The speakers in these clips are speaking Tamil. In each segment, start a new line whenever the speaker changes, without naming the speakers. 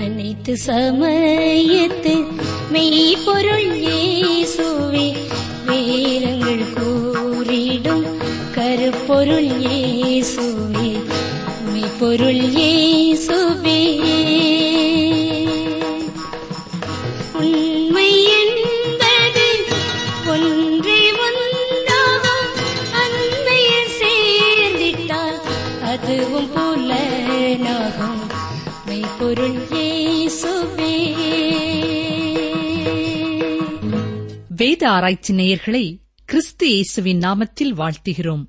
அனைத்து சமயத்து மெய்ப்பொருள் இயேசுவே வேதங்கள் கூறிடும் கருப்பொருள் இயேசுவே மெய்ப்பொருள் இயேசுவே உண்மை என்பது ஒன்றே ஒன்றாகும் அன்மையில் சேர்ந்திட்டால் அதுவும் புலனாகும் மெய்ப்பொருள் இயேசுவே
வேத ஆராய்ச்சி நேயர்களை கிறிஸ்து இயேசுவின் நாமத்தில் வாழ்த்துகிறோம்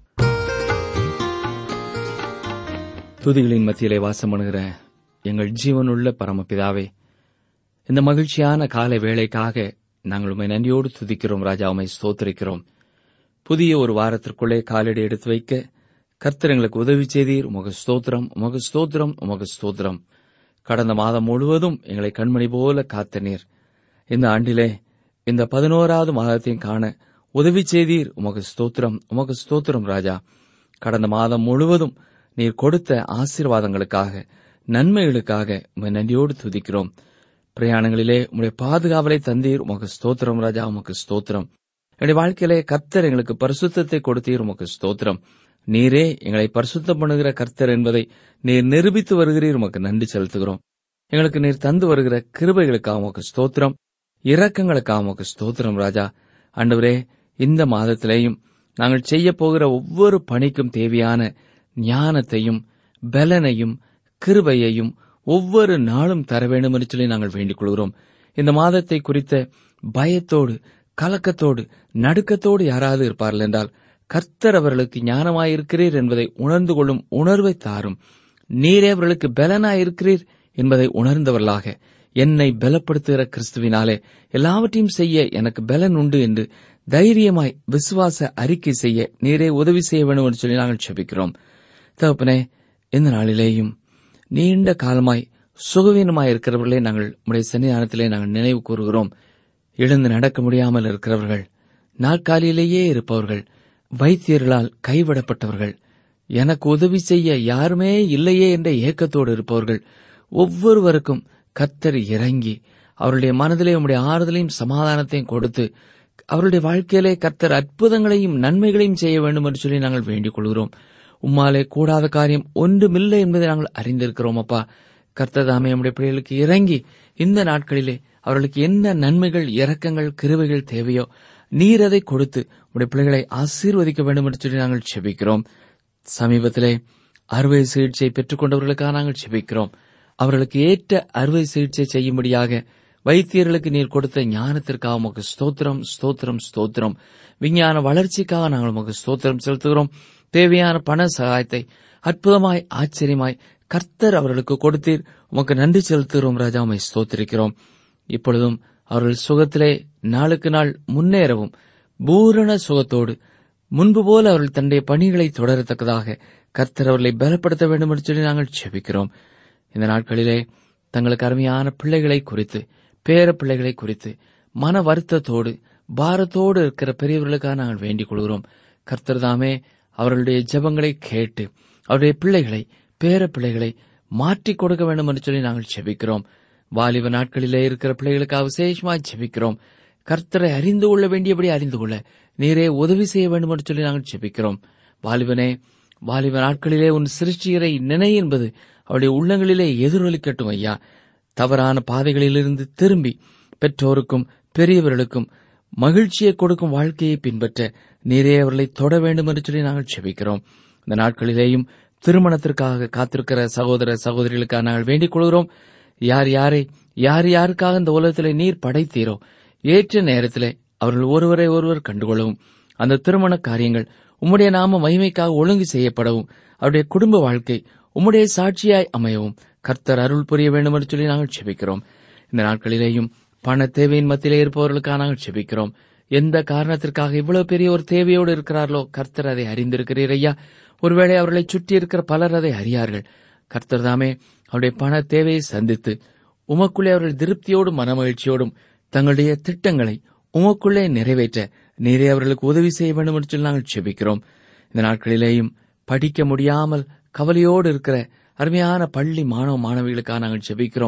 துதிகளின் மத்தியிலே வாசம் பண்ணுகிற எங்கள் ஜீவனுள்ள பரமபிதாவே இந்த மகிழ்ச்சியான காலை வேளைக்காக நாங்கள் உம்மை நன்றியோடு துதிக்கிறோம் ராஜா உம்மை ஸ்தோத்திரிக்கிறோம் புதிய ஒரு வாரத்திற்குள்ளே காலடி எடுத்து வைக்க கர்த்தர் எங்களுக்கு உதவி செய்தீர் உமக்கு ஸ்தோத்திரம் உமக்கு ஸ்தோத்திரம் உமக்கு ஸ்தோத்திரம் கடந்த மாதம் முழுவதும் எங்களை கண்மணி போல காத்த நீர் இந்த ஆண்டிலே இந்த பதினோராவது மாதத்தையும் காண உதவி செய்தீர் உமக்கு ஸ்தோத்திரம் உமக்கு ஸ்தோத்திரம் ராஜா கடந்த மாதம் முழுவதும் நீர் கொடுத்த ஆசீர்வாதங்களுக்காக நன்மைகளுக்காக உம்மை நன்றியோடு துதிக்கிறோம் பிரயாணங்களிலே உம்முடைய பாதுகாவலை தந்தீர் உமக்கு ஸ்தோத்திரம் ராஜா உமக்கு ஸ்தோத்திரம் என்னுடைய வாழ்க்கையிலே கர்த்தர் எங்களுக்கு பரிசுத்தத்தை கொடுத்தீர் உமக்கு ஸ்தோத்திரம் நீரே எங்களை பரிசுத்தம் பண்ணுகிற கர்த்தர் என்பதை நீர் நிரூபித்து வருகிறீர் உமக்கு நன்றி செலுத்துகிறோம் எங்களுக்கு நீர் தந்து வருகிற கிருபைகளுக்காக உமக்கு ஸ்தோத்திரம் இரக்கங்களுக்காக உமக்கு ஸ்தோத்திரம் ராஜா ஆண்டவரே இந்த மாதத்திலேயும் நாங்கள் செய்ய போகிற ஒவ்வொரு பணிக்கும் தேவையான ஞானத்தையும் பலனையும் கிருபையையும் ஒவ்வொரு நாளும் தர வேண்டும் என்று சொல்லி நாங்கள் வேண்டிக் கொள்கிறோம் இந்த மாதத்தை குறித்த பயத்தோடு கலக்கத்தோடு நடுக்கத்தோடு யாராவது இருப்பார்கள் என்றால் கர்த்தர் அவர்களுக்கு ஞானமாயிருக்கிறீர் என்பதை உணர்ந்து கொள்ளும் உணர்வை தாரும் நீரே அவர்களுக்கு பலனாயிருக்கிறீர் என்பதை உணர்ந்தவர்களாக என்னை பலப்படுத்துகிற கிறிஸ்துவினாலே எல்லாவற்றையும் செய்ய எனக்கு பலன் உண்டு என்று தைரியமாய் விசுவாச அறிக்கை செய்ய நீரே உதவி செய்ய வேண்டும் என்று சொல்லி நாங்கள் செபிக்கிறோம் தகப்பனே இந்த நாளிலேயும் நீண்ட காலமாய் சுகவீனமாய் இருக்கிறவர்களே நாங்கள் உடைய சன்னிதானத்திலே நாங்கள் நினைவு கூறுகிறோம் எழுந்து நடக்க முடியாமல் இருக்கிறவர்கள் நாற்காலியிலேயே இருப்பவர்கள் வைத்தியர்களால் கைவிடப்பட்டவர்கள் எனக்கு உதவி செய்ய யாருமே இல்லையே என்ற ஏக்கத்தோடு இருப்பவர்கள் ஒவ்வொருவருக்கும் கத்தர் இறங்கி அவருடைய மனதிலே உம்முடைய ஆறுதலையும் சமாதானத்தையும் கொடுத்து அவருடைய வாழ்க்கையிலே கர்த்தர் அற்புதங்களையும் நன்மைகளையும் செய்ய வேண்டும் என்று சொல்லி நாங்கள் வேண்டிக் கொள்கிறோம் உம்மாலே கூடாத காரியம் ஒன்றுமில்லை என்பதை நாங்கள் அறிந்திருக்கிறோம் அப்பா கர்த்தர் தாமே நம்முடைய பிள்ளைகளுக்கு இறங்கி இந்த நாட்களிலே அவர்களுக்கு என்ன நன்மைகள் இரக்கங்கள் கிருவைகள் தேவையோ நீர் அதை கொடுத்து உடைய பிள்ளைகளை ஆசீர்வதிக்க வேண்டும் என்று சொல்லி நாங்கள் செபிக்கிறோம் சமீபத்திலே அறுவை சிகிச்சை பெற்றுக் கொண்டவர்களுக்காக நாங்கள் செபிக்கிறோம் அவர்களுக்கு ஏற்ற அறுவை சிகிச்சை செய்யும்படியாக வைத்தியர்களுக்கு நீர் கொடுத்த ஞானத்திற்காக உமக்கு ஸ்தோத்திரம் ஸ்தோத்திரம் ஸ்தோத்திரம் விஞ்ஞான வளர்ச்சிக்காக நாங்கள் உமக்கு ஸ்தோத்திரம் செலுத்துகிறோம் தேவையான பண சகாயத்தை அற்புதமாய் ஆச்சரியமாய் கர்த்தர் அவர்களுக்கு கொடுத்தீர் உமக்கு நன்றி செலுத்துகிறோம் ராஜா உமை ஸ்தோத்திரிக்கிறோம் இப்பொழுதும் அவர்கள் சுகத்திலே நாளுக்கு நாள் முன்னேறவும் பூரண சுகத்தோடு முன்பு போல அவர்கள் தன்னுடைய பணிகளை தொடரத்தக்கதாக கர்த்தர் அவர்களை பலப்படுத்த வேண்டும் என்று சொல்லி நாங்கள் செபிக்கிறோம் இந்த நாட்களிலே தங்களுக்கு அருமையான பிள்ளைகளை குறித்து பேர பிள்ளைகளை குறித்து மன வருத்தத்தோடு பாரத்தோடு இருக்கிற பெரியவர்களுக்காக நாங்கள் வேண்டிக் கொள்கிறோம் கர்த்தர் தாமே அவர்களுடைய ஜெபங்களை கேட்டு அவருடைய பிள்ளைகளை பேர பிள்ளைகளை மாற்றிக் கொடுக்க வேண்டும் என்று சொல்லி நாங்கள் செபிக்கிறோம் வாலிப நாட்களிலே இருக்கிற பிள்ளைகளுக்காக விசேஷமாய் செபிக்கிறோம் கர்த்தரை அறிந்து கொள்ள வேண்டியபடி அறிந்து கொள்ள நீரே உதவி செய்ய வேண்டும் என்று சொல்லி நாங்கள் செபிக்கிறோம் வாலிபனே வாலிப நாட்களிலே உன் சிருஷ்டியரை நினை என்பது அவருடைய உள்ளங்களிலே எதிரொலிக்கட்டும் ஐயா தவறான பாதைகளிலிருந்து திரும்பி பெற்றோருக்கும் பெரியவர்களுக்கும் மகிழ்ச்சியை கொடுக்கும் வாழ்க்கையை பின்பற்ற நீரே அவர்களை தொட வேண்டும் என்று சொல்லி நாங்கள் செபிக்கிறோம் இந்த நாட்களிலேயும் திருமணத்திற்காக காத்திருக்கிற சகோதர சகோதரிகளுக்காக நாங்கள் வேண்டிக் கொள்கிறோம் யார் யாரை யார் யாருக்காக இந்த உலகத்திலே நீர் படைத்தீரோ ஏற்ற நேரத்திலே அவர்கள் ஒருவரை ஒருவர் கண்டுகொள்ளவும் அந்த திருமண காரியங்கள் உம்முடைய நாம மகிமைக்காக ஒழுங்கு செய்யப்படவும் அவருடைய குடும்ப வாழ்க்கை உம்முடைய சாட்சியாய் அமையவும் கர்த்தர் அருள் புரிய வேண்டும் என்று சொல்லி நாங்கள் செபிக்கிறோம் இந்த நாட்களிலேயும் பண தேவையின் மத்தியிலே இருப்பவர்களுக்காக நாங்கள் செபிக்கிறோம் எந்த காரணத்திற்காக இவ்வளவு பெரிய ஒரு தேவையோடு இருக்கிறார்களோ கர்த்தர் அதை அறிந்திருக்கிறீர் ஐயா ஒருவேளை அவர்களை சுற்றி இருக்கிற பலர் அதை அறியார்கள் கர்த்தர் தாமே அவருடைய பண தேவையை சந்தித்து உமக்குள்ளே அவர்கள் திருப்தியோடும் மனமகிழ்ச்சியோடும் தங்களுடைய திட்டங்களை உமக்குள்ளே நிறைவேற்ற நீரே அவர்களுக்கு உதவி செய்ய வேண்டும் என்று சொல்லி நாங்கள் செபிக்கிறோம் இந்த நாட்களிலேயும் படிக்க முடியாமல் கவலையோடு இருக்கிற அருமையான பள்ளி மாணவ மாணவிகளுக்காக நாங்கள் செபிக்கிறோம்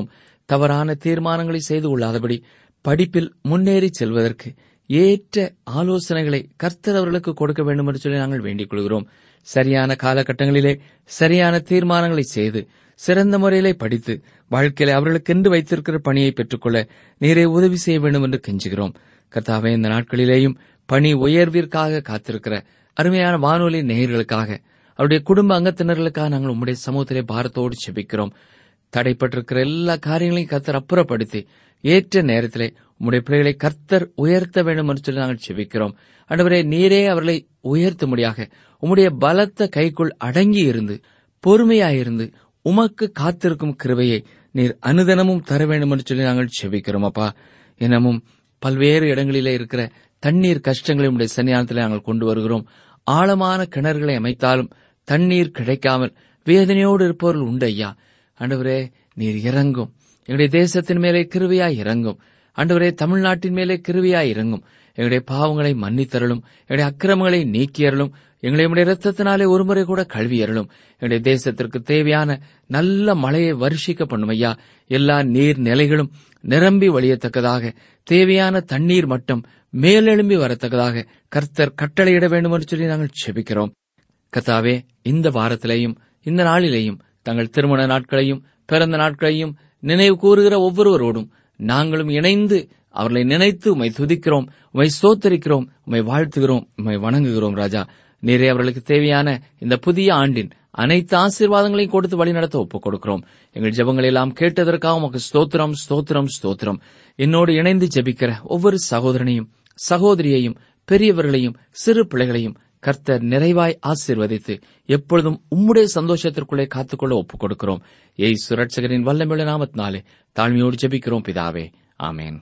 தவறான தீர்மானங்களை செய்து கொள்ளாதபடி படிப்பில் முன்னேறி செல்வதற்கு ஏற்ற ஆலோசனைகளை கர்த்தர் அவர்களுக்கு கொடுக்க வேண்டும் என்று சொல்லி நாங்கள் வேண்டிக் கொள்கிறோம் சரியான காலகட்டங்களிலே சரியான தீர்மானங்களை செய்து சிறந்த முறையிலே படித்து வாழ்க்கையில அவர்களுக்கென்று வைத்திருக்கிற பணியை பெற்றுக்கொள்ள நீரே உதவி செய்ய வேண்டும் என்று கெஞ்சுகிறோம் கர்த்தாவே இந்த நாட்களிலேயும் பணி உயர்விற்காக காத்திருக்கிற அருமையான வானொலி நேயர்களுக்காக அவருடைய குடும்ப அங்கத்தினர்களுக்காக நாங்கள் உம்முடைய சமூகத்திலே பாரத்தோடு செபிக்கிறோம் தடைப்பட்டிருக்கிற எல்லா காரியங்களையும் கர்த்தர் அப்புறப்படுத்தி ஏற்ற நேரத்திலே உம்முடைய பிள்ளைகளை கர்த்தர் உயர்த்த வேண்டும் என்று சொல்லி நாங்கள் செபிக்கிறோம் ஆண்டவரே நீரே அவர்களை உயர்த்தும்படியாக உம்முடைய பலத்த கைக்குள் அடங்கி இருந்து பொறுமையாயிருந்து உமக்கு காத்திருக்கும் கிருபையை நீர் அனுதினமும் தர வேண்டும் என்று சொல்லி நாங்கள் செபிக்கிறோம் அப்பா இன்னமும் பல்வேறு இடங்களிலே இருக்கிற தண்ணீர் கஷ்டங்களை உடைய சன்னியானத்திலே நாங்கள் கொண்டு வருகிறோம் ஆழமான கிணறுகளை அமைத்தாலும் தண்ணீர் கிடைக்காமல் வேதனையோடு இருப்பவர்கள் உண்டு ஐயா ஆண்டவரே நீர் இறங்கும் எங்களுடைய தேசத்தின் மேலே கிருவியாய் இறங்கும் ஆண்டவரே தமிழ்நாட்டின் மேலே கிருவியாய் இறங்கும் எங்களுடைய பாவங்களை மன்னித்தரலும் எங்களுடைய அக்கிரமங்களை நீக்கியறலும் எங்களை உடைய இரத்தத்தினாலே ஒருமுறை கூட கல்வியறலும் எங்களுடைய தேசத்திற்கு தேவையான நல்ல மழையை வருஷிக்க பண்ணும் ஐயா எல்லா நீர் நிலைகளும் நிரம்பி வழியத்தக்கதாக தேவையான தண்ணீர் மட்டம் மேலெழும்பி வரத்தக்கதாக கர்த்தர் கட்டளையிட வேண்டும் என்று சொல்லி நாங்கள் செபிக்கிறோம் கர்த்தாவே இந்த வாரத்திலேயும் இந்த நாளிலேயும் தங்கள் திருமண நாட்களையும் பிறந்த நாட்களையும் நினைவு கூறுகிற ஒவ்வொருவரோடும் நாங்களும் இணைந்து அவர்களை நினைத்து உம்மை துதிக்கிறோம் உம்மை சோத்தரிக்கிறோம் உம்மை வாழ்த்துகிறோம் உம்மை வணங்குகிறோம் ராஜா நீரே அவர்களுக்கு தேவையான இந்த புதிய ஆண்டின் அனைத்து ஆசீர்வாதங்களையும் கொடுத்து வழிநடத்த ஒப்புக் கொடுக்கிறோம் எங்கள் ஜெபங்களை எல்லாம் கேட்டதற்காக உமக்கு ஸ்தோத்திரம் ஸ்தோத்திரம் ஸ்தோத்திரம் என்னோடு இணைந்து ஜெபிக்கிற ஒவ்வொரு சகோதரனையும் சகோதரியையும் பெரியவர்களையும் சிறு பிள்ளைகளையும் கர்த்தர் நிறைவாய் ஆசீர்வதித்து எப்பொழுதும் உம்முடைய சந்தோஷத்திற்குள்ளே காத்துக்கொள்ள ஒப்புக் கொடுக்கிறோம் ஏய் சுரட்சகரின் வல்லமிழ நாமத்தினாலே தாழ்மையோடு ஜெபிக்கிறோம் பிதாவே ஆமேன்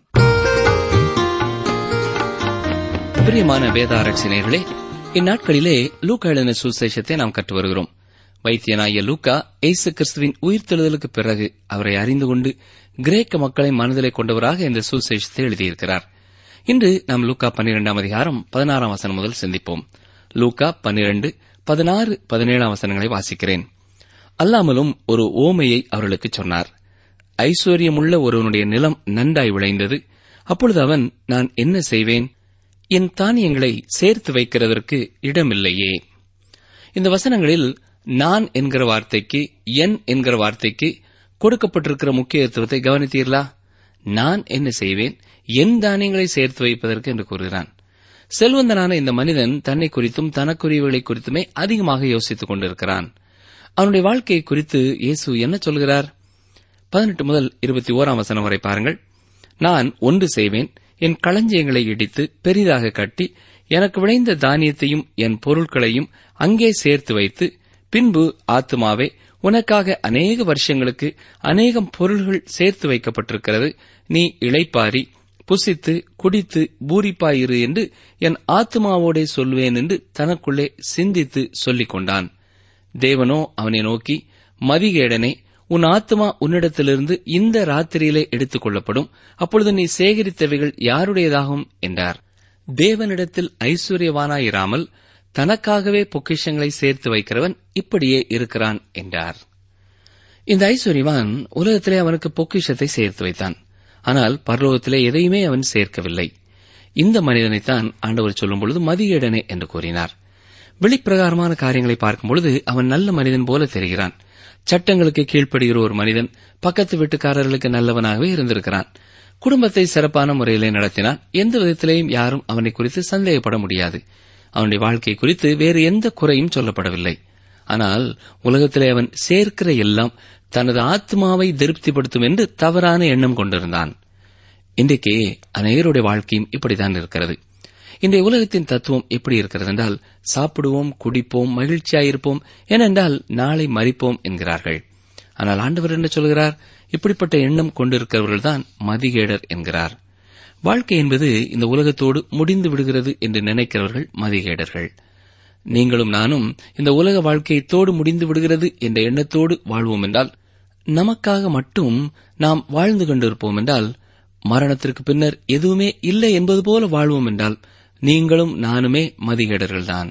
பிரியமான வேத ஆராய்ச்சியர்களே இந்நாட்களிலே லூக்கா எழுதின சுசேஷத்தை நாம் கற்று வருகிறோம் வைத்தியனாகிய லூக்கா இயேசு கிறிஸ்துவின் உயிர்த்தெழுதலுக்கு பிறகு அவரை அறிந்து கொண்டு கிரேக்க மக்களை மனதிலே கொண்டவராக இந்த சுசேஷத்தை எழுதியிருக்கிறார் இன்று நாம் லூக்கா பன்னிரெண்டாம் அதிகாரம் பதினாறாம் வசனம் முதல் சிந்திப்போம் லூக்கா பன்னிரண்டு பதினாறு பதினேழாம் வசனங்களை வாசிக்கிறேன் அல்லாமலும் ஒரு ஓமையை அவர்களுக்கு சொன்னார் ஐஸ்வர்யமுள்ள ஒருவனுடைய நிலம் நன்றாய் விளைந்தது அப்பொழுது அவன் நான் என்ன செய்வேன் என் தானியங்களை சேர்த்து வைக்கிறதற்கு இடமில்லையே இந்த வசனங்களில் நான் என்கிற வார்த்தைக்கு என் என்கிற வார்த்தைக்கு கொடுக்கப்பட்டிருக்கிற முக்கியத்துவத்தை கவனித்தீர்களா நான் என்ன செய்வேன் என் தானியங்களை சேர்த்து வைப்பதற்கு என்று கூறுகிறான் செல்வந்தனான இந்த மனிதன் தன்னை குறித்தும் தனக்குரியவைகளை குறித்துமே அதிகமாக யோசித்துக் கொண்டிருக்கிறான் அவனுடைய வாழ்க்கையை குறித்து இயேசு என்ன சொல்கிறார் பதினெட்டு முதல் இருபத்தி ஓராம் வசனம் வரை பாருங்கள் நான் ஒன்று செய்வேன் என் களஞ்சியங்களை இடித்து பெரிதாக கட்டி எனக்கு விளைந்த தானியத்தையும் என் பொருட்களையும் அங்கே சேர்த்து வைத்து பின்பு ஆத்துமாவே உனக்காக அநேக வருஷங்களுக்கு அநேகம் பொருள்கள் சேர்த்து வைக்கப்பட்டிருக்கிறது நீ இளைப்பாரி புசித்து குடித்து பூரிப்பாயிரு என்று என் ஆத்துமாவோடே சொல்வேன் என்று தனக்குள்ளே சிந்தித்து சொல்லிக் கொண்டான் தேவனோ அவனை நோக்கி மதிகேடனே உன் ஆத்மா உன்னிடத்திலிருந்து இந்த ராத்திரியிலே எடுத்துக் கொள்ளப்படும் அப்பொழுது நீ சேகரித்தவைகள் யாருடையதாகும் என்றார் தேவனிடத்தில் ஐஸ்வர்யவானாயிராமல் தனக்காகவே பொக்கிஷங்களை சேர்த்து வைக்கிறவன் இப்படியே இருக்கிறான் என்றார் இந்த ஐஸ்வர்யவான் உலகத்திலே அவனுக்கு பொக்கிஷத்தை சேர்த்து வைத்தான் ஆனால் பரலோகத்திலே எதையுமே அவன் சேர்க்கவில்லை இந்த மனிதனைத்தான் ஆண்டவர் சொல்லும் பொழுது மதியேடனே என்று கூறினார் வெளிப்பிரகாரமான காரியங்களை பார்க்கும் பொழுது அவன் நல்ல மனிதன் போல தெரிகிறான் சட்டங்களுக்கு கீழ்ப்படுகிற ஒரு மனிதன் பக்கத்து வீட்டுக்காரர்களுக்கு நல்லவனாகவே இருந்திருக்கிறான் குடும்பத்தை சிறப்பான முறையிலே நடத்தினான் எந்த விதத்திலேயும் யாரும் அவனை குறித்து சந்தேகப்பட முடியாது அவனுடைய வாழ்க்கை குறித்து வேறு எந்த குறையும் சொல்லப்படவில்லை ஆனால் உலகத்திலே அவன் சேர்க்கிற எல்லாம் தனது ஆத்மாவை திருப்திப்படுத்தும் என்று தவறான எண்ணம் கொண்டிருந்தான் இன்றைக்கு அநேகருடைய வாழ்க்கையும் இப்படித்தான் இருக்கிறது இன்றைய உலகத்தின் தத்துவம் எப்படி இருக்கிறது என்றால் சாப்பிடுவோம் குடிப்போம் மகிழ்ச்சியாயிருப்போம் ஏனென்றால் நாளை மறிப்போம் என்கிறார்கள் ஆனால் ஆண்டவர் என்ன சொல்கிறார் இப்படிப்பட்ட எண்ணம் கொண்டிருக்கிறவர்கள்தான் மதிகேடர் என்கிறார் வாழ்க்கை என்பது இந்த உலகத்தோடு முடிந்து விடுகிறது என்று நினைக்கிறவர்கள் மதிகேடர்கள் நீங்களும் நானும் இந்த உலக வாழ்க்கையத்தோடு முடிந்து விடுகிறது என்ற எண்ணத்தோடு வாழ்வோம் என்றால் நமக்காக மட்டும் நாம் வாழ்ந்து கொண்டிருப்போம் என்றால் மரணத்திற்கு பின்னர் எதுவுமே இல்லை என்பது போல வாழ்வோம் என்றால் நீங்களும் நானுமே மதிகேடர்கள்தான்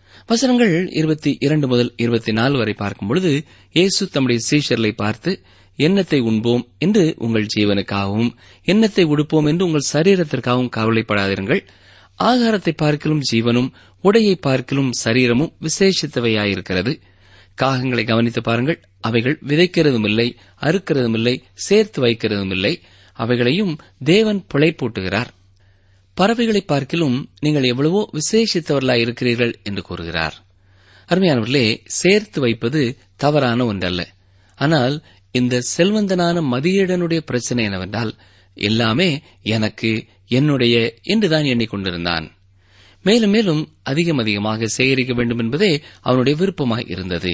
வசனங்கள் இருபத்தி இரண்டு முதல் இருபத்தி நாலு வரை பார்க்கும் பொழுது இயேசு தம்முடைய சீஷர்களை பார்த்து எண்ணத்தை உண்போம் என்று உங்கள் ஜீவனுக்காகவும் எண்ணத்தை உடுப்போம் என்று உங்கள் சரீரத்திற்காகவும் கவலைப்படாதிருங்கள் ஆகாரத்தை பார்க்கிலும் ஜீவனும் உடையை பார்க்கிலும் சரீரமும் விசேஷித்தவையாயிருக்கிறது காகங்களை கவனித்து பாருங்கள் அவைகள் விதைக்கிறதும் இல்லை அறுக்கிறதும் இல்லை சேர்த்து வைக்கிறதும் இல்லை அவைகளையும் தேவன் பிழைப்பூட்டுகிறார் பறவைகளை பார்க்கிலும் நீங்கள் எவ்வளவோ விசேஷித்தவர்களாய் இருக்கிறீர்கள் என்று கூறுகிறார் அருமையானவர்களே சேர்த்து வைப்பது தவறான ஒன்றல்ல ஆனால் இந்த செல்வந்தனான மதியீடனுடைய பிரச்சனை என்னவென்றால் எல்லாமே எனக்கு என்னுடைய என்றுதான் எண்ணிக்கொண்டிருந்தான் மேலும் மேலும் அதிகம் அதிகமாக சேகரிக்க வேண்டும் என்பதே அவனுடைய விருப்பமாய் இருந்தது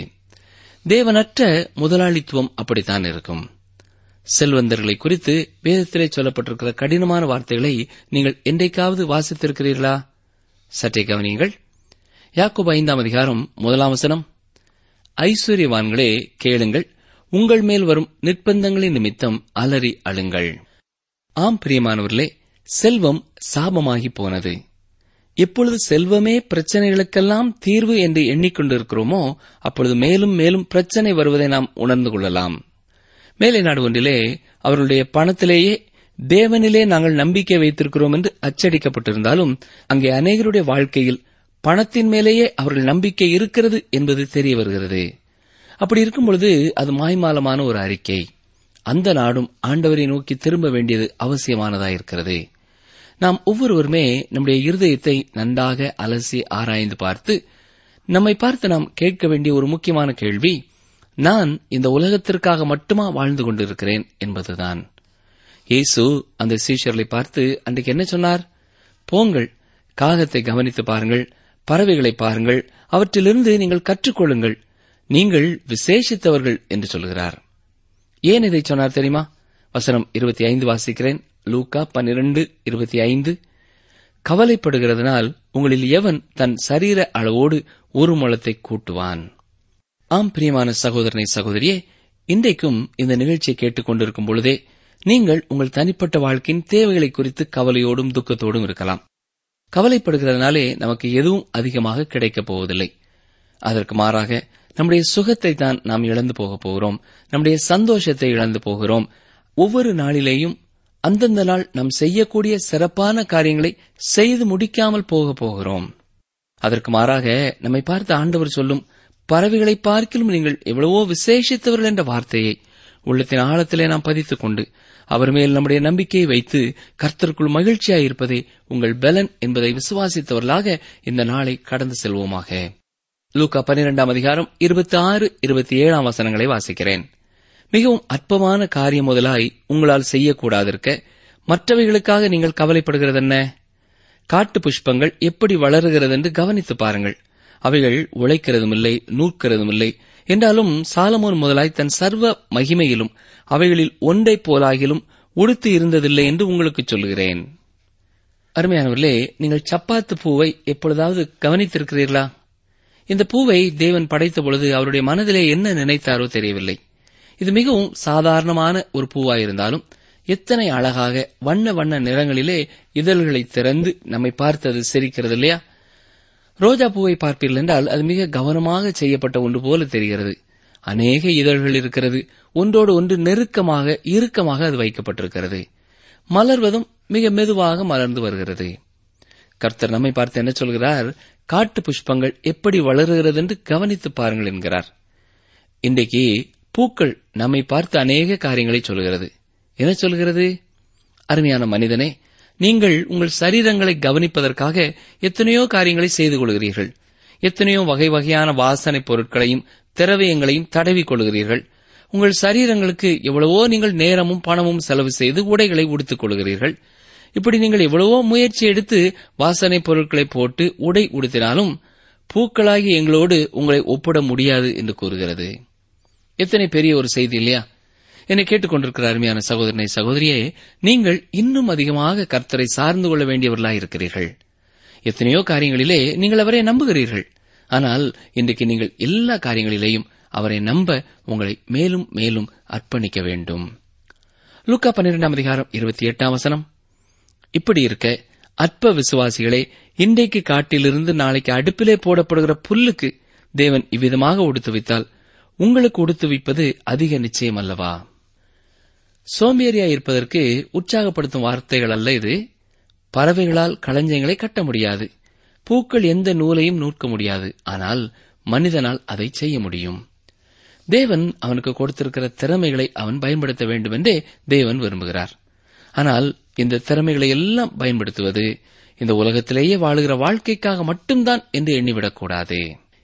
தேவனற்ற முதலாளித்துவம் அப்படித்தான் இருக்கும் செல்வந்தர்களை குறித்து வேதத்திலே சொல்லப்பட்டிருக்கிற கடினமான வார்த்தைகளை நீங்கள் என்றைக்காவது வாசித்திருக்கிறீர்களா சற்றே கவனியுங்கள் யாக்கோபு ஐந்தாம் அதிகாரம் முதலாம் வசனம் ஐஸ்வர்யவான்களே கேளுங்கள் உங்கள் மேல் வரும் நிர்பந்தங்களின் நிமித்தம் அலறி அழுங்கள் ஆம் பிரியமானவர்களே செல்வம் சாபமாகி போனது எப்பொழுது செல்வமே பிரச்சனைகளுக்கெல்லாம் தீர்வு என்று எண்ணிக்கொண்டிருக்கிறோமோ அப்பொழுது மேலும் மேலும் பிரச்சனை வருவதை நாம் உணர்ந்து கொள்ளலாம் மேலை நாடு ஒன்றிலே அவர்களுடைய பணத்திலேயே தேவனிலே நாங்கள் நம்பிக்கை வைத்திருக்கிறோம் என்று அச்சடிக்கப்பட்டிருந்தாலும் அங்கே அநேகருடைய வாழ்க்கையில் பணத்தின் மேலேயே அவர்கள் நம்பிக்கை இருக்கிறது என்பது தெரிய வருகிறது அப்படி இருக்கும் பொழுது அது மாய்மாலமான ஒரு அறிக்கை அந்த நாடும் ஆண்டவரை நோக்கி திரும்ப வேண்டியது அவசியமானதாயிருக்கிறது நாம் ஒவ்வொருவருமே நம்முடைய இருதயத்தை நன்றாக அலசி ஆராய்ந்து பார்த்து நம்மை பார்த்து நாம் கேட்க வேண்டிய ஒரு முக்கியமான கேள்வி நான் இந்த உலகத்திற்காக மட்டுமா வாழ்ந்து கொண்டிருக்கிறேன் என்பதுதான் இயேசு அந்த சீஷர்களை பார்த்து அன்றைக்கு என்ன சொன்னார் போங்கள் காகத்தை கவனித்து பாருங்கள் பறவைகளை பாருங்கள் அவற்றிலிருந்து நீங்கள் கற்றுக்கொள்ளுங்கள் நீங்கள் விசேஷித்தவர்கள் என்று சொல்கிறார் ஏன் இதை சொன்னார் தெரியுமா வசனம் இருபத்தி ஐந்து வாசிக்கிறேன் லூக்கா பன்னிரண்டு இருபத்தி ஐந்து கவலைப்படுகிறதுனால் உங்களில் எவன் தன் சரீர அளவோடு ஒரு முளத்தை கூட்டுவான் ஆம் பிரியமான சகோதரனை சகோதரியே இன்றைக்கும் இந்த நிகழ்ச்சியை கேட்டுக் கொண்டிருக்கும் பொழுதே நீங்கள் உங்கள் தனிப்பட்ட வாழ்க்கையின் தேவைகளை குறித்து கவலையோடும் துக்கத்தோடும் இருக்கலாம் கவலைப்படுகிறதுனாலே நமக்கு எதுவும் அதிகமாக கிடைக்கப் போவதில்லை அதற்கு மாறாக நம்முடைய சுகத்தை தான் நாம் இழந்து போகப் போகிறோம் நம்முடைய சந்தோஷத்தை இழந்து போகிறோம் ஒவ்வொரு நாளிலேயும் அந்தந்த நாள் நாம் செய்யக்கூடிய சிறப்பான காரியங்களை செய்து முடிக்காமல் போகப் போகிறோம் அதற்கு மாறாக நம்மை பார்த்து ஆண்டவர் சொல்லும் பறவைகளை பார்க்கிலும் நீங்கள் எவ்வளவோ விசேஷித்தவர்கள் என்ற வார்த்தையை உள்ளத்தின் ஆழத்திலே நாம் பதித்துக் கொண்டு அவர் மேல் நம்முடைய நம்பிக்கையை வைத்து கர்த்தருக்குள் மகிழ்ச்சியாயிருப்பதே உங்கள் பலன் என்பதை விசுவாசித்தவர்களாக இந்த நாளை கடந்து செல்வோமாக லூக்கா பன்னிரெண்டாம் அதிகாரம் இருபத்தி ஆறு இருபத்தி ஏழாம் வசனங்களை வாசிக்கிறேன் மிகவும் அற்பமான காரியம் முதலாய் உங்களால் செய்யக்கூடாதிருக்க மற்றவைகளுக்காக நீங்கள் கவலைப்படுகிறதென்ன காட்டு புஷ்பங்கள் எப்படி வளருகிறது என்று கவனித்து பாருங்கள் அவைகள் உழைக்கிறதும் இல்லை நூற்கிறதும் இல்லை என்றாலும் சாலமோன் முதலாய் தன் சர்வ மகிமையிலும் அவைகளில் ஒன்றைப் போலாகிலும் உடுத்து இருந்ததில்லை என்று உங்களுக்கு சொல்லுகிறேன் அருமையானவர்களே நீங்கள் சப்பாத்து பூவை எப்பொழுதாவது கவனித்திருக்கிறீர்களா இந்த பூவை தேவன் படைத்த பொழுது அவருடைய மனதிலே என்ன நினைத்தாரோ தெரியவில்லை இது மிகவும் சாதாரணமான ஒரு பூவாயிருந்தாலும் எத்தனை அழகாக வண்ண வண்ண நிறங்களிலே இதழ்களை திறந்து நம்மை பார்த்து அது சிரிக்கிறது இல்லையா ரோஜா பூவை பார்ப்பீர்கள் என்றால் அது மிக கவனமாக செய்யப்பட்ட ஒன்று போல தெரிகிறது அநேக இதழ்கள் இருக்கிறது ஒன்றோடு ஒன்று நெருக்கமாக இறுக்கமாக அது வைக்கப்பட்டிருக்கிறது மலர்வதும் மிக மெதுவாக மலர்ந்து வருகிறது கர்த்தர் நம்மை பார்த்து என்ன சொல்கிறார் காட்டு புஷ்பங்கள் எப்படி வளருகிறது என்று கவனித்து பாருங்கள் என்கிறார் இன்றைக்கு பூக்கள் நம்மை பார்த்து அநேக காரியங்களை சொல்கிறது என்ன சொல்கிறது அருமையான மனிதனே நீங்கள் உங்கள் சரீரங்களை கவனிப்பதற்காக எத்தனையோ காரியங்களை செய்து கொள்கிறீர்கள் எத்தனையோ வகை வகையான வாசனை பொருட்களையும் திரவியங்களையும் தடவிக் கொள்கிறீர்கள் உங்கள் சரீரங்களுக்கு எவ்வளவோ நீங்கள் நேரமும் பணமும் செலவு செய்து உடைகளை உடுத்துக் கொள்கிறீர்கள் இப்படி நீங்கள் எவ்வளவோ முயற்சி எடுத்து வாசனை பொருட்களை போட்டு உடை உடுத்தினாலும் பூக்களாகி எங்களோடு உங்களை ஒப்பிட முடியாது என்று கூறுகிறது எத்தனை பெரிய ஒரு செய்தி இல்லையா என்னை கேட்டுக்கொண்டிருக்கிற அருமையான சகோதரனை சகோதரியே நீங்கள் இன்னும் அதிகமாக கர்த்தரை சார்ந்து கொள்ள வேண்டியவர்களாக இருக்கிறீர்கள் எத்தனையோ காரியங்களிலே நீங்கள் அவரை நம்புகிறீர்கள் ஆனால் இன்றைக்கு நீங்கள் எல்லா காரியங்களிலேயும் அவரை நம்ப உங்களை மேலும் மேலும் அர்ப்பணிக்க வேண்டும் லூக்கா பன்னிரெண்டாம் அதிகாரம் இருபத்தி எட்டாம் வசனம் இப்படி இருக்க அற்ப விசுவாசிகளே இன்றைக்கு காட்டிலிருந்து நாளைக்கு அடுப்பிலே போடப்படுகிற புல்லுக்கு தேவன் இவ்விதமாக உடுத்து வைத்தால் உங்களுக்கு உடுத்து வைப்பது அதிக நிச்சயம் அல்லவா சோம்பேறியா இருப்பதற்கு உற்சாகப்படுத்தும் வார்த்தைகள் அல்ல இது பறவைகளால் களஞ்சியங்களை கட்ட முடியாது பூக்கள் எந்த நூலையும் நூற்க முடியாது ஆனால் மனிதனால் அதை செய்ய முடியும் தேவன் அவனுக்கு கொடுத்திருக்கிற திறமைகளை அவன் பயன்படுத்த வேண்டும் என்றே தேவன் விரும்புகிறார் ஆனால் இந்த திறமைகளை எல்லாம் பயன்படுத்துவது இந்த உலகத்திலேயே வாழுகிற வாழ்க்கைக்காக மட்டும்தான் என்று எண்ணிவிடக்கூடாது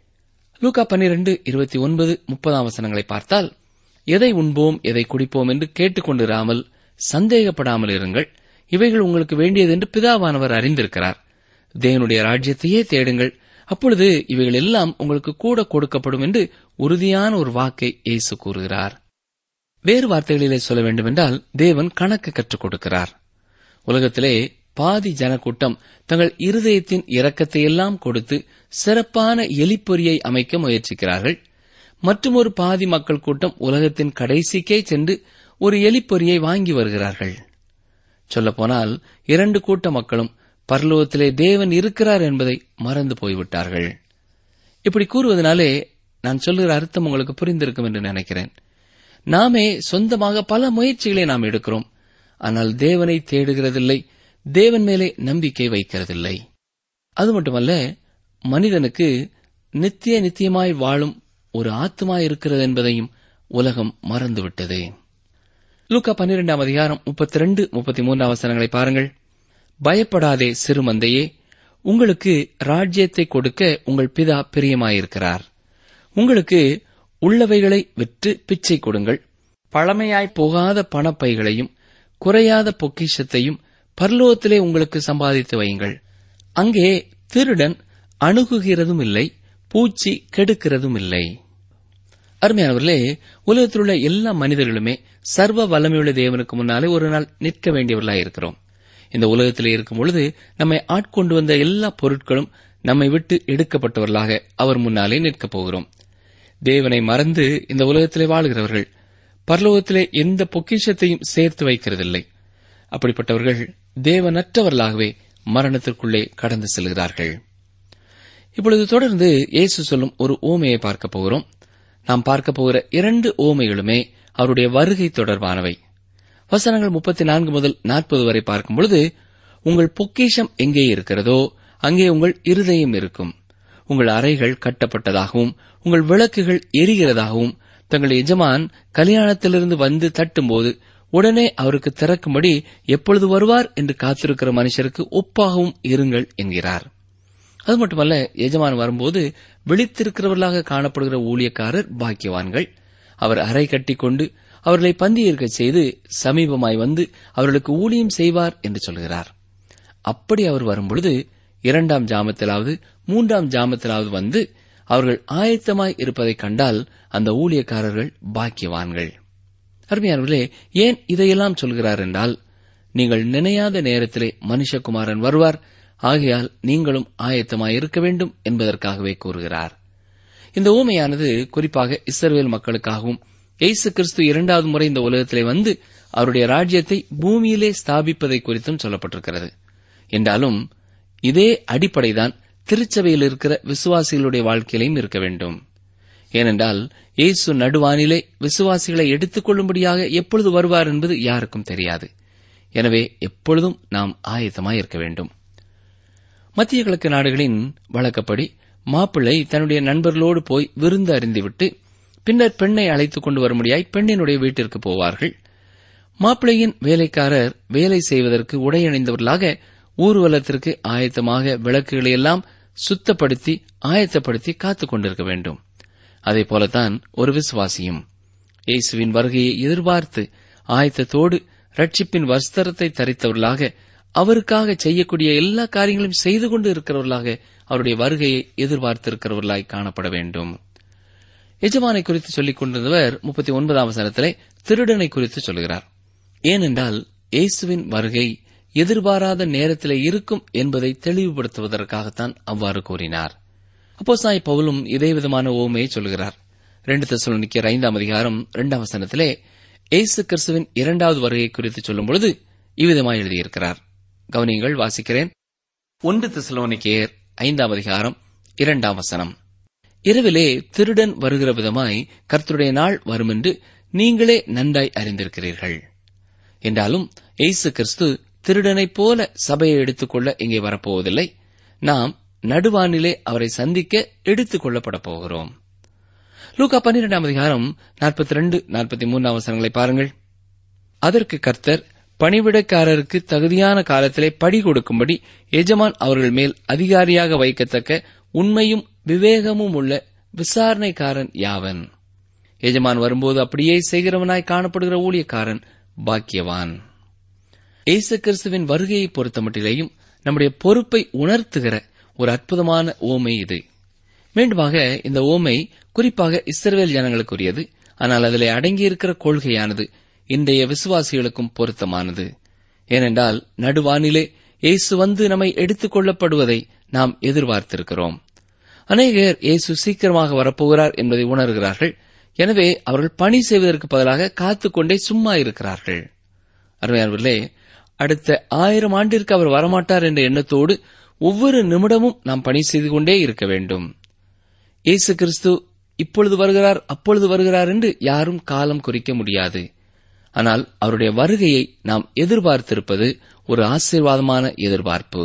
லூகா பன்னிரண்டு இருபத்தி ஒன்பது முப்பதாம் வசனங்களை பார்த்தால் எதை உண்போம் எதை குடிப்போம் என்று கேட்டுக்கொண்டிராமல் சந்தேகப்படாமல் இருங்கள் இவைகள் உங்களுக்கு வேண்டியது என்று பிதாவானவர் அறிந்திருக்கிறார் தேவனுடைய ராஜ்யத்தையே தேடுங்கள் அப்பொழுது இவைகள் எல்லாம் உங்களுக்கு கூட கொடுக்கப்படும் என்று உறுதியான ஒரு வாக்கை இயேசு கூறுகிறார் வேறு வார்த்தைகளிலே சொல்ல வேண்டுமென்றால் தேவன் கணக்கு கற்றுக் கொடுக்கிறார் உலகத்திலே பாதி ஜனக்கூட்டம் தங்கள் இருதயத்தின் இரக்கத்தை எல்லாம் கொடுத்து சிறப்பான எலிப்பொறியை அமைக்க முயற்சிக்கிறார்கள் மற்றும் ஒரு பாதி மக்கள் கூட்டம் உலகத்தின் கடைசிக்கே சென்று ஒரு எலிப்பொறியை வாங்கி வருகிறார்கள் சொல்லப்போனால் இரண்டு கூட்ட மக்களும் பரலோகத்திலே தேவன் இருக்கிறார் என்பதை மறந்து போய்விட்டார்கள் இப்படி கூறுவதனாலே நான் சொல்லுகிற அர்த்தம் உங்களுக்கு புரிந்திருக்கும் என்று நினைக்கிறேன் நாமே சொந்தமாக பல முயற்சிகளை நாம் எடுக்கிறோம் ஆனால் தேவனை தேடுகிறதில்லை தேவன் மேலே நம்பிக்கை வைக்கிறதில்லை அது மட்டுமல்ல மனிதனுக்கு நித்திய நித்தியமாய் வாழும் ஒரு ஆத்மா இருக்கிறது என்பதையும் உலகம் மறந்துவிட்டது லூக்கா பன்னிரெண்டாம் அதிகாரம் முப்பத்தி ரெண்டு முப்பத்தி மூன்றாம் வசனங்களை பாருங்கள் பயப்படாதே சிறுமந்தையே உங்களுக்கு ராஜ்யத்தை கொடுக்க உங்கள் பிதா பிரியமாயிருக்கிறார் உங்களுக்கு உள்ளவைகளை விற்று பிச்சை கொடுங்கள் பழமையாய் போகாத பணப்பைகளையும் குறையாத பொக்கிஷத்தையும் பரலோகத்திலே உங்களுக்கு சம்பாதித்து வையுங்கள் அங்கே திருடன் அணுகுகிறதும் இல்லை பூச்சி கெடுக்கிறதும் இல்லை அருமையானவர்களே உலகத்தில் உள்ள எல்லா மனிதர்களுமே சர்வ வல்லமையுள்ள தேவனுக்கு முன்னாலே ஒரு நாள் நிற்க வேண்டியவர்களாய் இருக்கிறோம் இந்த உலகத்திலே இருக்கும் பொழுது நம்மை ஆட்கொண்டு வந்த எல்லா பொருட்களும் நம்மை விட்டு எடுக்கப்பட்டவர்களாக அவர் முன்னாலே நிற்கப் போகிறோம் தேவனை மறந்து இந்த உலகத்திலே வாழுகிறவர்கள் பரலோகத்திலே எந்த பொக்கிஷத்தையும் சேர்த்து வைக்கிறதில்லை அப்படிப்பட்டவர்கள் தேவனற்றவர்களாகவே மரணத்திற்குள்ளே கடந்து செல்கிறார்கள் இப்பொழுது தொடர்ந்து இயேசு சொல்லும் ஒரு ஓமையை பார்க்க போகிறோம் நாம் பார்க்க போகிற இரண்டு ஓமைகளுமே அவருடைய வருகை தொடர்பானவை வசனங்கள் முப்பத்தி நான்கு முதல் நாற்பது வரை பார்க்கும் பொழுது உங்கள் பொக்கிஷம் எங்கே இருக்கிறதோ அங்கே உங்கள் இருதயம் இருக்கும் உங்கள் அறைகள் கட்டப்பட்டதாகவும் உங்கள் விளக்குகள் எரிகிறதாகவும் தங்கள் எஜமான் கல்யாணத்திலிருந்து வந்து தட்டும்போது உடனே அவருக்கு திறக்கும்படி எப்பொழுது வருவார் என்று காத்திருக்கிற மனுஷருக்கு ஒப்பாகவும் இருங்கள் என்கிறார் அது மட்டுமல்ல எஜமான் வரும்போது விழித்திருக்கிறவர்களாக காணப்படுகிற ஊழியக்காரர் பாக்கியவான்கள் அவர் அறை கட்டிக்கொண்டு அவர்களை பந்தியிருக்க செய்து சமீபமாய் வந்து அவர்களுக்கு ஊழியம் செய்வார் என்று சொல்கிறார் அப்படி அவர் வரும்பொழுது இரண்டாம் ஜாமத்திலாவது மூன்றாம் ஜாமத்திலாவது வந்து அவர்கள் ஆயத்தமாய் இருப்பதைக் கண்டால் அந்த ஊழியக்காரர்கள் பாக்கியவான்கள் அருமையானவர்களே ஏன் இதையெல்லாம் சொல்கிறார் என்றால் நீங்கள் நினையாத நேரத்திலே மனுஷகுமாரன் வருவார் ஆகையால் நீங்களும் ஆயத்தமாய் இருக்க வேண்டும் என்பதற்காகவே கூறுகிறார் இந்த ஊமையானது குறிப்பாக இஸ்ரவேல் மக்களுக்காகவும் இயேசு கிறிஸ்து இரண்டாவது முறை இந்த உலகத்திலே வந்து அவருடைய ராஜ்யத்தை பூமியிலே ஸ்தாபிப்பதை குறித்தும் சொல்லப்பட்டிருக்கிறது என்றாலும் இதே அடிப்படைதான் திருச்சபையில் இருக்கிற விசுவாசிகளுடைய வாழ்க்கையிலையும் இருக்க வேண்டும் ஏனென்றால் இயேசு நடுவானிலே விசுவாசிகளை எடுத்துக் கொள்ளும்படியாக எப்பொழுது வருவார் என்பது யாருக்கும் தெரியாது எனவே எப்பொழுதும் நாம் ஆயத்தமாய் இருக்க வேண்டும் மத்திய கிழக்கு நாடுகளின் வழக்கப்படி மாப்பிள்ளை தன்னுடைய நண்பர்களோடு போய் விருந்து அறிந்துவிட்டு பின்னர் பெண்ணை அழைத்துக் கொண்டு வரும்படியாய் பெண்ணினுடைய வீட்டிற்கு போவார்கள் மாப்பிள்ளையின் வேலைக்காரர் வேலை செய்வதற்கு உடையணிந்தவர்களாக ஊர்வலத்திற்கு ஆயத்தமாக விளக்குகளை எல்லாம் சுத்தப்படுத்தி ஆயத்தப்படுத்தி காத்துக் கொண்டிருக்க வேண்டும் அதே போலத்தான் ஒரு விசுவாசியும் இயேசுவின் வருகையை எதிர்பார்த்து ஆயத்தத்தோடு ரட்சிப்பின் வஸ்திரத்தை தரித்தவர்களாக அவருக்காக செய்யக்கூடிய எல்லா காரியங்களையும் செய்து கொண்டு இருக்கிறவர்களாக அவருடைய வருகையை எதிர்பார்த்திருக்கிறவர்களாய் காணப்பட வேண்டும் எஜமானை குறித்து சொல்லிக் கொண்டிருந்தவர் முப்பத்தி ஒன்பதாம் வசனத்திலே திருடனை குறித்து சொல்கிறார் ஏனென்றால் இயேசுவின் வருகை எதிர்பாராத நேரத்திலே இருக்கும் என்பதை தெளிவுபடுத்துவதற்காகத்தான் அவ்வாறு கூறினார் அப்போ சாய் பவுலும் இதே விதமான ஓமையை சொல்கிறார் ரெண்டு தசலோனிக்கர் ஐந்தாம் அதிகாரம் இரண்டாம் வசனத்திலே இயேசு கிறிஸ்துவின் இரண்டாவது வருகை குறித்து சொல்லும் பொழுது இவ்விதமாய் எழுதியிருக்கிறார் கவனியங்கள் வாசிக்கிறேன் ஒன்று திசலோனிக்கேயர் ஐந்தாம் அதிகாரம் இரண்டாம் வசனம் இரவிலே திருடன் வருகிற விதமாய் கர்த்தருடைய நாள் வருமென்று நீங்களே நன்றாய் அறிந்திருக்கிறீர்கள் என்றாலும் இயேசு கிறிஸ்து திருடனைப் போல சபையை எடுத்துக்கொள்ள இங்கே வரப்போவதில்லை நாம் நடுவானிலே அவரை சந்திக்க எடுத்துக் கொள்ளப்பட போகிறோம் லூக்கா பன்னிரெண்டாம் அதிகாரம் நாற்பத்தி ரெண்டு நாற்பத்தி மூன்றாம் வசனங்களை பாருங்கள் அதற்கு கர்த்தர் பணிவிடைக்காரருக்கு தகுதியான காலத்திலே படி கொடுக்கும்படி எஜமான் அவர்கள் மேல் அதிகாரியாக வைக்கத்தக்க உண்மையும் விவேகமும் உள்ள விசாரணைக்காரன் யாவன் எஜமான் வரும்போது அப்படியே செய்கிறவனாய் காணப்படுகிற ஊழியக்காரன் பாக்கியவான் இயேசு கிறிஸ்துவின் வருகையை பொறுத்தமட்டிலேயும் நம்முடைய பொறுப்பை உணர்த்துகிற ஒரு அற்புதமான ஓமை இது மீண்டுமாக இந்த ஓமை குறிப்பாக இஸ்ரவேல் ஜனங்களுக்குரியது ஆனால் அதிலே அடங்கியிருக்கிற கொள்கையானது இன்றைய விசுவாசிகளுக்கும் பொருத்தமானது ஏனென்றால் நடுவானிலே இயேசு வந்து நம்மை எடுத்துக் கொள்ளப்படுவதை நாம் எதிர்பார்த்திருக்கிறோம் அநேகர் இயேசு சீக்கிரமாக வரப்போகிறார் என்பதை உணர்கிறார்கள் எனவே அவர்கள் பணி செய்வதற்கு பதிலாக காத்துக்கொண்டே சும்மா இருக்கிறார்கள் அருமையானவர்களே அடுத்த ஆயிரம் ஆண்டிற்கு அவர் வரமாட்டார் என்ற எண்ணத்தோடு ஒவ்வொரு நிமிடமும் நாம் பணி செய்து கொண்டே இருக்க வேண்டும் இயேசு கிறிஸ்து இப்பொழுது வருகிறார் அப்பொழுது வருகிறார் என்று யாரும் காலம் குறிக்க முடியாது ஆனால் அவருடைய வருகையை நாம் எதிர்பார்த்திருப்பது ஒரு ஆசீர்வாதமான எதிர்பார்ப்பு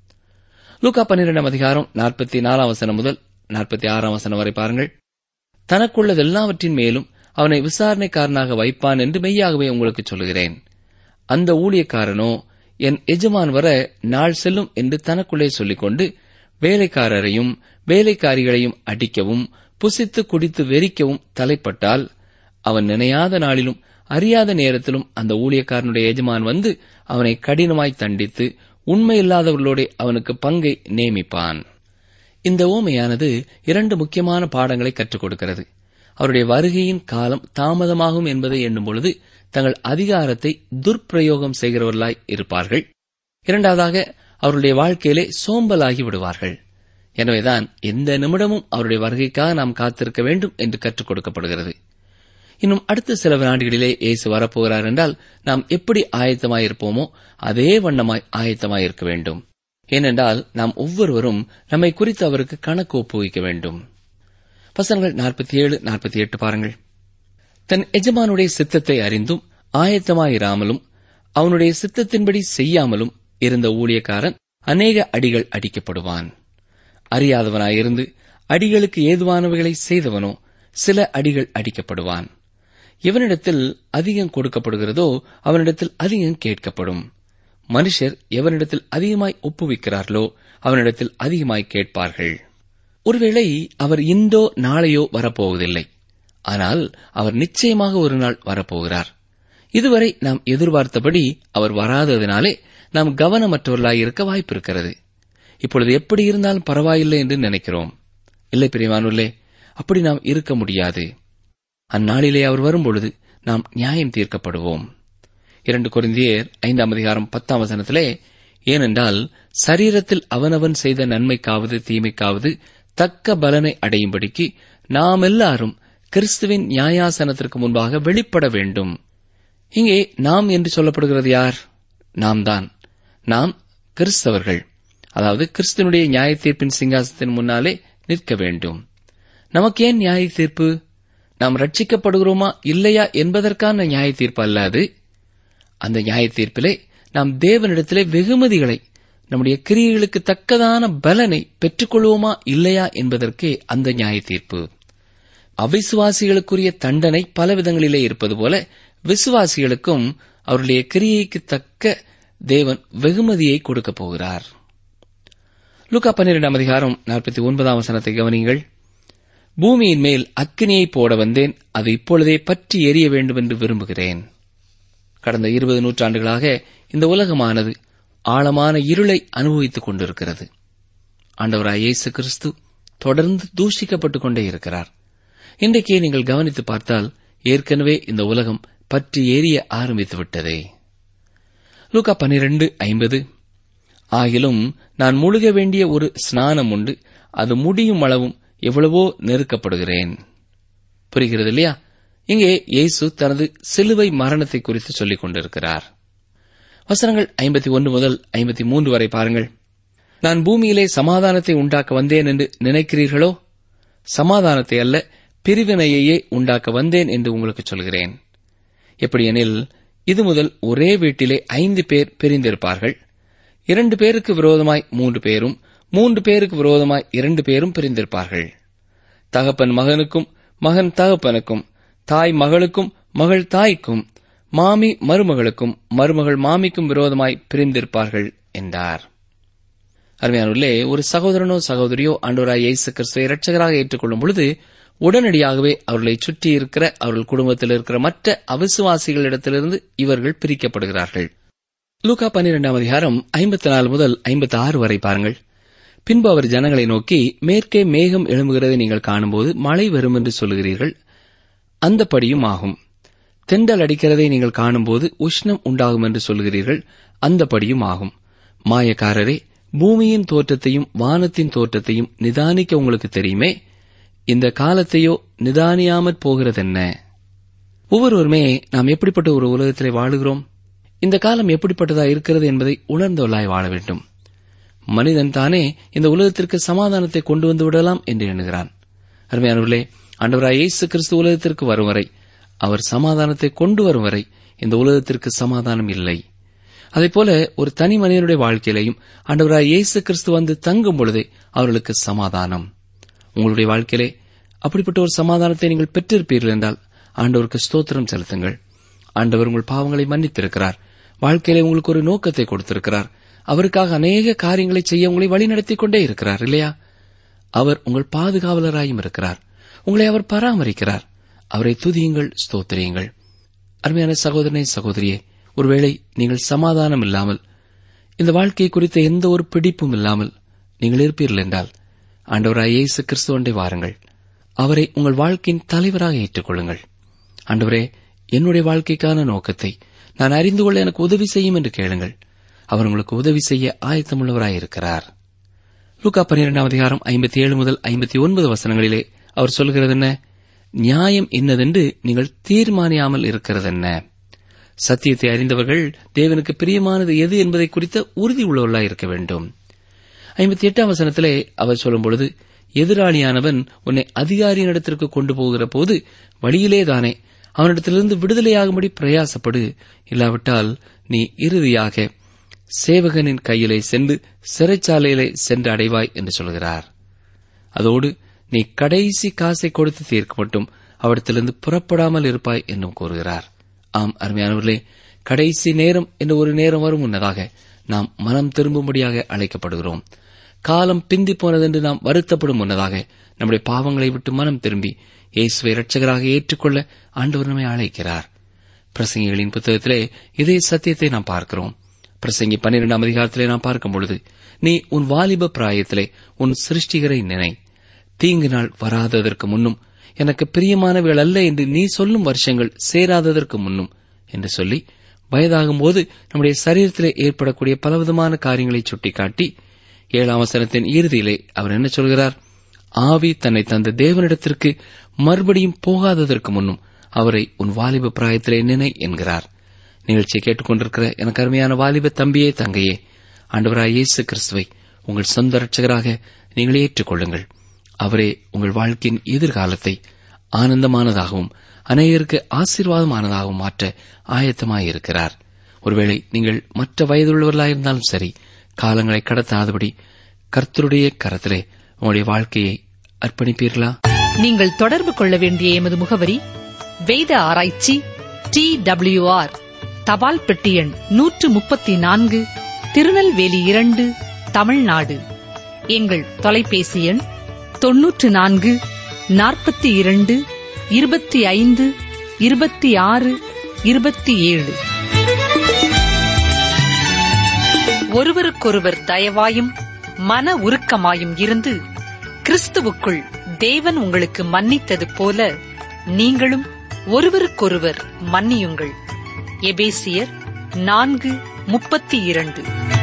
லூக்கா பன்னிரெண்டாம் அதிகாரம் நாற்பத்தி நாலாம் வசனம் முதல் நாற்பத்தி ஆறாம் வசனம் வரை பாருங்கள் தனக்குள்ளதெல்லாவற்றின் மேலும் அவனை விசாரணைக்காரனாக வைப்பான் என்று மெய்யாகவே உங்களுக்கு சொல்கிறேன் அந்த ஊழியக்காரனோ என் எஜமான் வர நாள் செல்லும் என்று தனக்குள்ளே சொல்லிக்கொண்டு வேலைக்காரரையும் வேலைக்காரிகளையும் அடிக்கவும் புசித்து குடித்து வெறிக்கவும் தலைப்பட்டால் அவன் நினையாத நாளிலும் அறியாத நேரத்திலும் அந்த ஊழியக்காரனுடைய எஜமான் வந்து அவனை கடினமாய் தண்டித்து உண்மையில்லாதவர்களோட அவனுக்கு பங்கை நியமிப்பான் இந்த ஓமையானது இரண்டு முக்கியமான பாடங்களை கற்றுக் கொடுக்கிறது அவருடைய வருகையின் காலம் தாமதமாகும் என்பதை எண்ணும் பொழுது தங்கள் அதிகாரத்தை துர்ப்பிரயோகம் செய்கிறவர்களாய் இருப்பார்கள் இரண்டாவதாக அவருடைய வாழ்க்கையிலே சோம்பலாகி விடுவார்கள் எனவேதான் எந்த நிமிடமும் அவருடைய வருகைக்காக நாம் காத்திருக்க வேண்டும் என்று கற்றுக் கொடுக்கப்படுகிறது இன்னும் அடுத்த சில ஆண்டுகளிலே இயேசு வரப்போகிறார் என்றால் நாம் எப்படி ஆயத்தமாயிருப்போமோ அதே வண்ணமாய் ஆயத்தமாயிருக்க வேண்டும் ஏனென்றால் நாம் ஒவ்வொருவரும் நம்மை குறித்து அவருக்கு கணக்கு ஒப்புவிக்க வேண்டும் வசனங்கள் நாற்பத்தி ஏழு நாற்பத்தி எட்டு பாருங்கள் தன் எஜமானுடைய சித்தத்தை அறிந்தும் ஆயத்தமாயிராமலும் அவனுடைய சித்தத்தின்படி செய்யாமலும் இருந்த ஊழியக்காரன் அநேக அடிகள் அடிக்கப்படுவான் அறியாதவனாயிருந்து அடிகளுக்கு ஏதுவானவைகளை செய்தவனோ சில அடிகள் அடிக்கப்படுவான் எவனிடத்தில் அதிகம் கொடுக்கப்படுகிறதோ அவனிடத்தில் அதிகம் கேட்கப்படும் மனுஷர் எவனிடத்தில் அதிகமாய் ஒப்புவிக்கிறார்களோ அவனிடத்தில் அதிகமாய் கேட்பார்கள் ஒருவேளை அவர் இன்றோ நாளையோ வரப்போவதில்லை ஆனால் அவர் நிச்சயமாக ஒரு நாள் வரப்போகிறார் இதுவரை நாம் எதிர்பார்த்தபடி அவர் வராததினாலே நாம் கவனமற்றவர்களாய் இருக்க வாய்ப்பிருக்கிறது இப்பொழுது எப்படி இருந்தாலும் பரவாயில்லை என்று நினைக்கிறோம் இல்லை பிரியமானுள்ளே அப்படி நாம் இருக்க முடியாது அந்நாளிலே அவர் வரும்பொழுது நாம் நியாயம் தீர்க்கப்படுவோம் இரண்டு குருந்தியர் ஐந்தாம் அதிகாரம் பத்தாம் வசனத்திலே ஏனென்றால் சரீரத்தில் அவனவன் செய்த நன்மைக்காவது தீமைக்காவது தக்க பலனை அடையும்படிக்கு நாம் எல்லாரும் கிறிஸ்துவின் நியாயாசனத்திற்கு முன்பாக வெளிப்பட வேண்டும் இங்கே நாம் என்று சொல்லப்படுகிறது யார் நாம் தான் நாம் கிறிஸ்தவர்கள் அதாவது கிறிஸ்துவனுடைய நியாய தீர்ப்பின் சிங்காசனத்தின் முன்னாலே நிற்க வேண்டும் நமக்கு ஏன் நியாய தீர்ப்பு நாம் ரட்சிக்கப்படுகிறோமா இல்லையா என்பதற்கான நியாய தீர்ப்பு அல்லாது அந்த நியாய தீர்ப்பிலே நாம் தேவனிடத்திலே வெகுமதிகளை நம்முடைய கிரியைகளுக்கு தக்கதான பலனை பெற்றுக்கொள்வோமா இல்லையா என்பதற்கே அந்த நியாய தீர்ப்பு அவிசுவாசிகளுக்குரிய தண்டனை பல விதங்களிலே இருப்பது போல விசுவாசிகளுக்கும் அவருடைய கிரியைக்கு தக்க தேவன் வெகுமதியை கொடுக்கப் போகிறார் லுக்கா பன்னிரெண்டாம் அதிகாரம் நாற்பத்தி ஒன்பதாம் வசனத்தை கவனிங்கள் பூமியின் மேல் அக்கினியை போட வந்தேன் அது இப்பொழுதே பற்றி எரிய வேண்டும் என்று விரும்புகிறேன் கடந்த இருபது நூற்றாண்டுகளாக இந்த உலகமானது ஆழமான இருளை அனுபவித்துக் கொண்டிருக்கிறது ஆண்டவராய் இயேசு கிறிஸ்து தொடர்ந்து தூஷிக்கப்பட்டுக் கொண்டே இருக்கிறார் இன்றைக்கே நீங்கள் கவனித்து பார்த்தால் ஏற்கனவே இந்த உலகம் பற்றி எரிய ஆரம்பித்து விட்டதே லூக்கா பனிரெண்டு ஐம்பது ஆகிலும் நான் முழுக வேண்டிய ஒரு ஸ்நானம் உண்டு அது முடியும் அளவும் எவ்வளவோ நெருக்கப்படுகிறேன் புரிகிறது இல்லையா இங்கே இயேசு தனது சிலுவை மரணத்தை குறித்து சொல்லிக் கொண்டிருக்கிறார் வசனங்கள் ஐம்பத்தி ஒன்று முதல் ஐம்பத்தி மூன்று வரை பாருங்கள் நான் பூமியிலே சமாதானத்தை உண்டாக்க வந்தேன் என்று நினைக்கிறீர்களோ சமாதானத்தை அல்ல பிரிவினையையே உண்டாக்க வந்தேன் என்று உங்களுக்கு சொல்கிறேன் எப்படியெனில் இது முதல் ஒரே வீட்டிலே ஐந்து பேர் பிரிந்திருப்பார்கள் இரண்டு பேருக்கு விரோதமாய் மூன்று பேரும் மூன்று பேருக்கு விரோதமாய் இரண்டு பேரும் பிரிந்திருப்பார்கள் தகப்பன் மகனுக்கும் மகன் தகப்பனுக்கும் தாய் மகளுக்கும் மகள் தாய்க்கும் மாமி மருமகளுக்கும் மருமகள் மாமிக்கும் விரோதமாய் பிரிந்திருப்பார்கள் என்றார் அருமையானுள்ளே ஒரு சகோதரனோ சகோதரியோ ஆண்டவராய் இயேசு கிறிஸ்துவை இரட்சகராக ஏற்றுக்கொள்ளும் பொழுது உடனடியாகவே அவர்களை சுற்றி இருக்கிற அவர்கள் குடும்பத்தில் இருக்கிற மற்ற அவிசுவாசிகளிடத்திலிருந்து இவர்கள் பிரிக்கப்படுகிறார்கள் லூகா பன்னிரெண்டாம் அதிகாரம் ஐம்பத்தி நாலு முதல் ஐம்பத்தி ஆறு வரை பாருங்கள் பின்பு அவர் ஜனங்களை நோக்கி மேற்கே மேகம் எழும்புகிறதை நீங்கள் காணும்போது மழை வரும் என்று சொல்லுகிறீர்கள் அந்தப்படியும் ஆகும் தெண்டல் அடிக்கிறதை நீங்கள் காணும்போது உஷ்ணம் உண்டாகும் என்று சொல்கிறீர்கள் அந்தப்படியும் ஆகும் மாயக்காரரே பூமியின் தோற்றத்தையும் வானத்தின் தோற்றத்தையும் நிதானிக்க உங்களுக்கு தெரியுமே இந்த காலத்தையோ நிதானியாமற் போகிறதென்ன ஒவ்வொருவருமே நாம் எப்படிப்பட்ட ஒரு உலகத்திலே வாழுகிறோம் இந்த காலம் எப்படிப்பட்டதா இருக்கிறது என்பதை உணர்ந்தவளாய் வாழ வேண்டும் மனிதன் தானே இந்த உலகத்திற்கு சமாதானத்தை கொண்டு வந்து விடலாம் என்று எண்ணுகிறான் அருமையானவர்களே ஆண்டவராய் இயேசு கிறிஸ்து உலகத்திற்கு வரும் வரை அவர் சமாதானத்தை கொண்டு வரும் வரை இந்த உலகத்திற்கு சமாதானம் இல்லை அதேபோல ஒரு தனி மனிதனுடைய வாழ்க்கையிலையும் ஆண்டவராய் இயேசு கிறிஸ்து வந்து தங்கும் பொழுதே அவர்களுக்கு சமாதானம் உங்களுடைய வாழ்க்கையிலே அப்படிப்பட்ட ஒரு சமாதானத்தை நீங்கள் பெற்றிருப்பீர்கள் என்றால் ஆண்டவருக்கு ஸ்தோத்திரம் செலுத்துங்கள் ஆண்டவர் உங்கள் பாவங்களை மன்னித்திருக்கிறார் வாழ்க்கையிலே உங்களுக்கு ஒரு நோக்கத்தை கொடுத்திருக்கிறார் அவருக்காக அநேக காரியங்களை செய்ய உங்களை வழிநடத்திக் கொண்டே இருக்கிறார் இல்லையா அவர் உங்கள் பாதுகாவலராயும் இருக்கிறார் உங்களை அவர் பராமரிக்கிறார் அவரை துதியுங்கள் ஸ்தோத்திரியுங்கள் அருமையான சகோதரனை சகோதரியே ஒருவேளை நீங்கள் சமாதானம் இல்லாமல் இந்த வாழ்க்கை குறித்த எந்த ஒரு பிடிப்பும் இல்லாமல் நீங்கள் இருப்பீர்கள் என்றால் ஆண்டவராய் இயேசு கிறிஸ்துவண்டை வாருங்கள் அவரை உங்கள் வாழ்க்கையின் தலைவராக ஏற்றுக்கொள்ளுங்கள் ஆண்டவரே என்னுடைய வாழ்க்கைக்கான நோக்கத்தை நான் அறிந்து கொள்ள எனக்கு உதவி செய்யும் என்று கேளுங்கள் அவர் உங்களுக்கு உதவி செய்ய ஆயத்தமுள்ளவராயிருக்கிறார் லூக்கா பன்னிரெண்டாம் அதிகாரம் ஐம்பத்தி ஏழு முதல் ஐம்பத்தி ஒன்பது வசனங்களிலே அவர் சொல்கிறது என்ன நியாயம் இன்னதென்று நீங்கள் தீர்மானியாமல் இருக்கிறதென்ன சத்தியத்தை அறிந்தவர்கள் தேவனுக்கு பிரியமானது எது என்பதை குறித்த உறுதி உள்ளவர்களாய் இருக்க வேண்டும் ஐம்பத்தி எட்டாம் வசனத்திலே அவர் சொல்லும் பொழுது எதிராளியானவன் உன்னை அதிகாரியினிடத்திற்கு கொண்டு போகிற போது வழியிலே தானே அவனிடத்திலிருந்து விடுதலையாகும்படி பிரயாசப்படு இல்லாவிட்டால் நீ இறுதியாக சேவகனின் கையிலே சென்று சிறைச்சாலையிலே சென்று அடைவாய் என்று சொல்கிறார் அதோடு நீ கடைசி காசை கொடுத்து தீர்க்க மட்டும் அவரிடத்திலிருந்து புறப்படாமல் இருப்பாய் என்றும் கூறுகிறார் ஆம் அருமையானவர்களே கடைசி நேரம் என்று ஒரு நேரம் வரும் முன்னதாக நாம் மனம் திரும்பும்படியாக அழைக்கப்படுகிறோம் காலம் பிந்தி போனதென்று நாம் வருத்தப்படும் முன்னதாக நம்முடைய பாவங்களை விட்டு மனம் திரும்பி இயேசுவை இரட்சகராக ஏற்றுக்கொள்ள ஆண்டவர் நம்மை அழைக்கிறார் பிரசங்கிகளின் புத்தகத்திலே இதே சத்தியத்தை நாம் பார்க்கிறோம் பிரசங்கி பன்னிரெண்டாம் அதிகாரத்திலே நாம் பார்க்கும் பொழுது நீ உன் வாலிப பிராயத்திலே உன் சிருஷ்டிகரை நினை தீங்கு நாள் வராததற்கு முன்னும் எனக்கு பிரியமானவைகள் அல்ல என்று நீ சொல்லும் வருஷங்கள் சேராததற்கு முன்னும் என்று சொல்லி வயதாகும்போது நம்முடைய சரீரத்திலே ஏற்படக்கூடிய பலவிதமான காரியங்களை சுட்டிக்காட்டி ஏழாம் வசனத்தின் இறுதியிலே அவர் என்ன சொல்கிறார் ஆவி தன்னை தந்த தேவனிடத்திற்கு மறுபடியும் போகாததற்கு முன்னும் அவரை உன் வாலிப பிராயத்திலே நினை என்கிறார் நிகழ்ச்சியை கேட்டுக்கொண்டிருக்கிற எனக்கு அருமையான வாலிப தம்பியே தங்கையே ஆண்டவராய் இயேசு கிறிஸ்துவை உங்கள் சொந்த ரட்சகராக நீங்கள் ஏற்றுக்கொள்ளுங்கள் அவரே உங்கள் வாழ்க்கையின் எதிர்காலத்தை ஆனந்தமானதாகவும் அநேகருக்கு ஆசீர்வாதமானதாகவும் மாற்ற ஆயத்தமாயிருக்கிறார் ஒருவேளை நீங்கள் மற்ற வயதுள்ளவர்களாயிருந்தாலும் சரி காலங்களை கடத்தாதபடி கர்த்தருடைய கரத்திலே உங்களுடைய வாழ்க்கையை அர்ப்பணிப்பீர்களா
நீங்கள் தொடர்பு கொள்ள வேண்டிய எமது முகவரி வேத ஆராய்ச்சி டி டபிள்யூஆர் தபால் பெட்டி எண் நூற்று முப்பத்தி நான்கு திருநெல்வேலி இரண்டு தமிழ்நாடு எங்கள் தொலைபேசி எண் தொன்னூற்று நான்கு நாற்பத்தி இரண்டு இருபத்தி ஐந்து இருபத்தி ஆறு இருபத்தி ஏழு ஒருவருக்கொருவர் தயவாயும் மன உருக்கமாயும் இருந்து கிறிஸ்துவுக்குள் தேவன் உங்களுக்கு மன்னித்தது போல நீங்களும் ஒருவருக்கொருவர் மன்னியுங்கள் எபேசியர் நான்கு முப்பத்தி இரண்டு